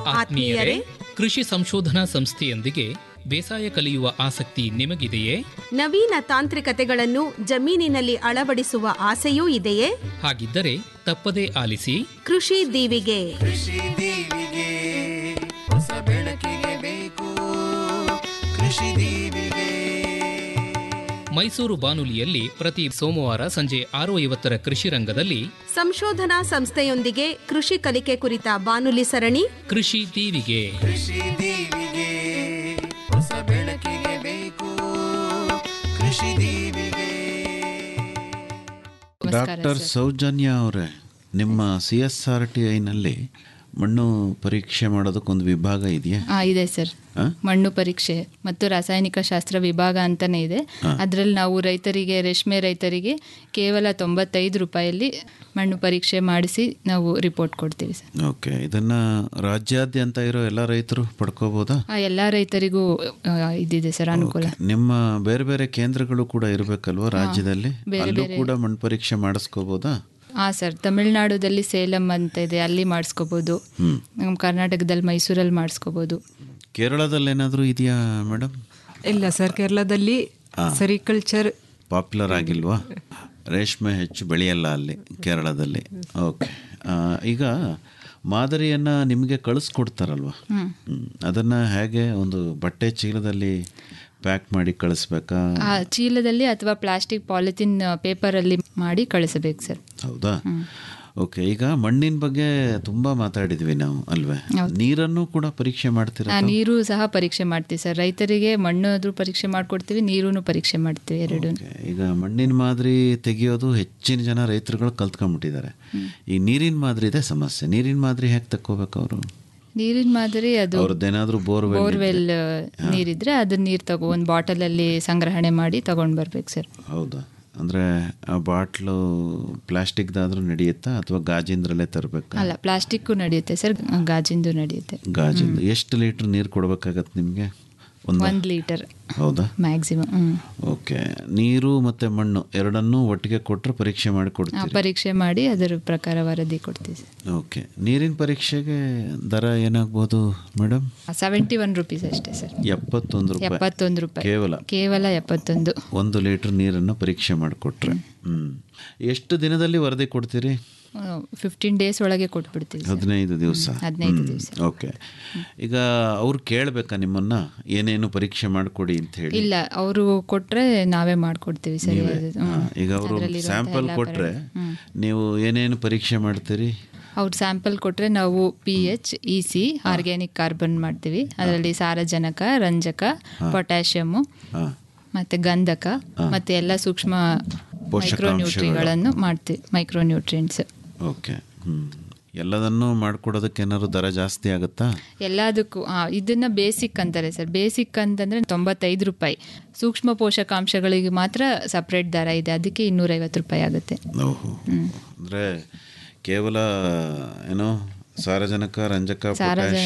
ಆತ್ಮೀಯರೇ ಕೃಷಿ ಸಂಶೋಧನಾ ಸಂಸ್ಥೆಯೊಂದಿಗೆ ಬೇಸಾಯ ಕಲಿಯುವ ಆಸಕ್ತಿ ನಿಮಗಿದೆಯೇ ನವೀನ ತಾಂತ್ರಿಕತೆಗಳನ್ನು ಜಮೀನಿನಲ್ಲಿ ಅಳವಡಿಸುವ ಆಸೆಯೂ ಇದೆಯೇ ಹಾಗಿದ್ದರೆ ತಪ್ಪದೇ ಆಲಿಸಿ ಕೃಷಿ ದೀವಿಗೆ ಕೃಷಿ ದೀವಿಗೆ ಹೊಸ ಬೆಳಕಿಗೆ ಬೇಕು ಕೃಷಿ ದೀವಿಗೆ ಮೈಸೂರು ಬಾನುಲಿಯಲ್ಲಿ ಪ್ರತಿ ಸೋಮವಾರ ಸಂಜೆ ಆರು ಐವತ್ತರ ಕೃಷಿ ರಂಗದಲ್ಲಿ ಸಂಶೋಧನಾ ಸಂಸ್ಥೆಯೊಂದಿಗೆ ಕೃಷಿ ಕಲಿಕೆ ಕುರಿತ ಬಾನುಲಿ ಸರಣಿ ಕೃಷಿ ದೀವಿಗೆ ಕೃಷಿ ದೀವಿಗೆ ಹೊಸ ಬೆಳಕಿಗೆ ಬೇಕು ಕೃಷಿ ದೀವಿಗೆ ಡಾಕ್ಟರ್ ಸೌಜನ್ಯ ಅವರೇ ನಿಮ್ಮ ಸಿ ಎಸ್ ಆರ್ ಟಿ ಐನಲ್ಲಿ ಮಣ್ಣು ಪರೀಕ್ಷೆ ಮಾಡೋದಕ್ಕೊಂದು ವಿಭಾಗ ಇದೆಯಾ ಆ, ಇದೆ ಸರ್ ಆ? ಮಣ್ಣು ಪರೀಕ್ಷೆ ಮತ್ತು ರಾಸಾಯನಿಕ ಶಾಸ್ತ್ರ ವಿಭಾಗ ಅಂತಾನೆ ಇದೆ ಅದರಲ್ಲಿ ನಾವು ರೈತರಿಗೆ ರೇಷ್ಮೆ ರೈತರಿಗೆ ಕೇವಲ ತೊಂಬತ್ತೈದು ರೂಪಾಯಲ್ಲಿ ಮಣ್ಣು ಪರೀಕ್ಷೆ ಮಾಡಿಸಿ ನಾವು ರಿಪೋರ್ಟ್ ಕೊಡ್ತೀವಿ ಸರ್ ಓಕೆ ಇದನ್ನ ರಾಜ್ಯಾದ್ಯಂತ ಇರೋ ಎಲ್ಲ ರೈತರು ಪಡ್ಕೋಬೋದಾ ಆ ಎಲ್ಲ ರೈತರಿಗೂ ಆ, ಇದಿದೆ ಸರ್ ಅನುಕೂಲ ನಿಮ್ಮ ಬೇರೆ ಬೇರೆ ಕೇಂದ್ರಗಳು ಕೂಡ ಇರಬೇಕಲ್ವಾ ರಾಜ್ಯದಲ್ಲಿ ಬೇರೆ ಅಲ್ಲೂ ಬೇರೆ- ಕೂಡ ಮಣ್ಣು ಪರೀಕ್ಷೆ ಮಾಡಿಸ್ಕೋಬೋದಾ ಹಾಂ ಸರ್ ತಮಿಳ್ನಾಡುದಲ್ಲಿ ಸೇಲಂ ಅಂತ ಇದೆ ಅಲ್ಲಿ ಮಾಡಿಸ್ಕೋಬೋದು ನಮ್ಮ ಕರ್ನಾಟಕದಲ್ಲಿ ಮೈಸೂರಲ್ಲಿ ಮಾಡಿಸ್ಕೋಬೋದು ಕೇರಳದಲ್ಲಿ ಏನಾದರೂ ಇದೆಯಾ ಮೇಡಮ್ ಇಲ್ಲ ಸರ್ ಕೇರಳದಲ್ಲಿ ಸೆರಿಕಲ್ಚರ್ ಪಾಪ್ಯುಲರ್ ಆಗಿಲ್ವಾ ರೇಷ್ಮೆ ಹೆಚ್ಚು ಬೆಳೆಯಲ್ಲ ಅಲ್ಲಿ ಕೇರಳದಲ್ಲಿ ಓಕೆ ಈಗ ಮಾದರಿಯನ್ನು ನಿಮಗೆ ಕಳಿಸ್ಕೊಡ್ತಾರಲ್ವ ಹ್ಮ್. ಅದನ್ನ ಹೇಗೆ ಒಂದು ಬಟ್ಟೆ ಚೀಲದಲ್ಲಿ ಪ್ಯಾಕ್ ಮಾಡಿ ಕಳಿಸ್ಬೇಕಾ ಆ ಚೀಲದಲ್ಲಿ ಅಥವಾ ಪ್ಲಾಸ್ಟಿಕ್ ಪಾಲಿಥಿನ್ ಪೇಪರಲ್ಲಿ ಮಾಡಿ ಕಳಿಸಬೇಕು ಸರ್ ಹೌದಾ ಓಕೆ ಈಗ ಮಣ್ಣಿನ ಬಗ್ಗೆ ತುಂಬಾ ಮಾತಾಡಿದ್ವಿ ನಾವು ಅಲ್ವೇ ನೀರನ್ನು ಕೂಡ ಪರೀಕ್ಷೆ ಮಾಡ್ತೀರಾ ಆ, ನೀರು ಸಹ ಪರೀಕ್ಷೆ ಮಾಡ್ತೀವಿ ಸರ್ ರೈತರಿಗೆ ಮಣ್ಣು ಆದ್ರೂ ಪರೀಕ್ಷೆ ಮಾಡ್ಕೊಡ್ತೀವಿ ನೀರೂ ಪರೀಕ್ಷೆ ಮಾಡ್ತೀವಿ ಎರಡು ಓಕೆ. ಈಗ ಮಣ್ಣಿನ ಮಾದರಿ ತೆಗೆಯೋದು ಹೆಚ್ಚಿನ ಜನ ರೈತರುಗಳು ಕಲ್ತ್ಕೊಂಡ್ಬಿಟ್ಟಿದ್ದಾರೆ ಈ ನೀರಿನ ಮಾದರಿ ಇದೆ ಸಮಸ್ಯೆ ನೀರಿನ ಮಾದರಿ ಹೇಗೆ ತಕ್ಕೋಬೇಕು ಅವರು ನೀರಿನ ಮಾದರಿ ಅದು ಅವ್ರದ್ದೇನಾದ್ರೂ ಬೋರ್ವೆಲ್ ಬೋರ್ವೆಲ್ ನೀರಿದ್ರೆ ಅದನ್ನ ನೀರು ತಗೋ ಒಂದು ಬಾಟಲಲ್ಲಿ ಸಂಗ್ರಹಣೆ ಮಾಡಿ ತಗೊಂಡು ಬರ್ಬೇಕು ಸರ್ ಹೌದಾ ಅಂದರೆ ಆ ಬಾಟ್ಲು ಪ್ಲಾಸ್ಟಿಕ್ದಾದ್ರೂ ನಡೆಯುತ್ತಾ ಅಥವಾ ಗಾಜಿಂದ್ರಲ್ಲೇ ತರಬೇಕಾ ಅಲ್ಲ ಪ್ಲಾಸ್ಟಿಕ್ಕು ನಡೆಯುತ್ತೆ ಸರ್ ಗಾಜಿಂದು ನಡೆಯುತ್ತೆ ಗಾಜಿಂದ ಎಷ್ಟು ಲೀಟ್ರ್ ನೀರು ಕೊಡ್ಬೇಕಾಗತ್ತೆ ನಿಮಗೆ ಒಂದು ಒಂದು ಲೀಟರ್ ಹೌದಾ ಮ್ಯಾಕ್ಸಿಮಮ್ ಹ್ಞೂ ಓಕೆ ನೀರು ಮತ್ತು ಮಣ್ಣು ಎರಡನ್ನೂ ಒಟ್ಟಿಗೆ ಕೊಟ್ಟರೆ ಪರೀಕ್ಷೆ ಮಾಡಿ ಆ, ಕೊಡ್ತೀರಿ ಪರೀಕ್ಷೆ ಮಾಡಿ ಅದರ ಪ್ರಕಾರ ವರದಿ ಕೊಡ್ತೀವಿ ಸರ್ ಓಕೆ ನೀರಿನ ಪರೀಕ್ಷೆಗೆ ದರ ಏನಾಗ್ಬೋದು ಮೇಡಮ್ ಸೆವೆಂಟಿ ಒನ್ ರುಪೀಸ್ ಅಷ್ಟೇ ಸರ್ ಎಪ್ಪತ್ತೊಂದು ರೂಪಾಯಿ ಎಪ್ಪತ್ತೊಂದು ರೂಪಾಯಿ ಕೇವಲ ಕೇವಲ ಎಪ್ಪತ್ತೊಂದು ಒಂದು ಲೀಟ್ರ್ ನೀರನ್ನು ಪರೀಕ್ಷೆ ಮಾಡಿಕೊಟ್ರೆ ಹ್ಞೂ ಎಷ್ಟು ದಿನದಲ್ಲಿ ವರದಿ ಕೊಡ್ತೀರಿ ಫಿಫ್ಟೀನ್ ಡೇಸ್ ಒಳಗೆ ಕೊಟ್ಬಿಡ್ತೀವಿ ಸರ್ ಹದಿನೈದು ದಿವಸ ಹದಿನೈದು ದಿವಸ ಓಕೆ ಈಗ ಅವ್ರು ಕೇಳಬೇಕಾ ನಿಮ್ಮನ್ನ ಏನೇನು ಪರೀಕ್ಷೆ ಮಾಡಿಕೊಡಿ ಅಂತ ಹೇಳಿ ಇಲ್ಲ ಅವರು ಕೊಟ್ರೆ ನಾವೇ ಮಾಡ್ಕೊಡ್ತೀವಿ ಸರ್ ನೀವೇ? ಅದು, ಹ್ಮ್. ಹಾ, ಈಗ ಅವರು ಅದ್ರಲ್ಲಿರುವಂಥ ಸ್ಯಾಂಪಲ್ ಎಲ್ಲ ಕೊಟ್ರೆ ಪರ- ಹ್ಮ್. ನೀವು ಏನೇನು ಪರೀಕ್ಷೆ ಮಾಡ್ತೀರಿ ಅವ್ರು ಸ್ಯಾಂಪಲ್ ಕೊಟ್ರೆ ನಾವು P H E C organic carbon ಮಾಡ್ತೀವಿ ಅದರಲ್ಲಿ ಸಾರಜನಕ ರಂಜಕ ಪೊಟ್ಯಾಷಿಯಮ್ಮು ಹಾಂ ಮತ್ತೆ ಗಂಧಕ ಮತ್ತೆ ಎಲ್ಲ ಸೂಕ್ಷ್ಮ ಪೋಷಕಾಂಶಗಳು. ಮೈಕ್ರೋನ್ಯೂಟ್ರಿಗಳನ್ನು ಮಾಡ್ತೀವಿ ಮೈಕ್ರೋನ್ಯೂಟ್ರಿಯೆಂಟ್ಸ್ ಓಕೆ ಹ್ಞೂ ಎಲ್ಲದನ್ನೂ ಮಾಡ್ಕೊಡೋದಕ್ಕೆ ಏನಾದ್ರು ದರ ಜಾಸ್ತಿ ಆಗುತ್ತಾ ಎಲ್ಲದಕ್ಕೂ ಆ, ಇದನ್ನ ಬೇಸಿಕ್ ಅಂತಾರೆ ಸರ್ ಬೇಸಿಕ್ ಅಂತಂದ್ರೆ ತೊಂಬತ್ತೈದು ರೂಪಾಯಿ ಸೂಕ್ಷ್ಮ ಪೋಷಕಾಂಶಗಳಿಗೆ ಮಾತ್ರ ಸಪ್ರೇಟ್ ದರ ಇದೆ ಅದಕ್ಕೆ ಇನ್ನೂರೈವತ್ತು ರೂಪಾಯಿ ಆಗುತ್ತೆ ಓಹೋ ಅಂದರೆ ಕೇವಲ ಏನೋ ಸಾರಜನಕ ರಂಜಕ ಸಾರಜ- ಪೊಟ್ಯಾಷ್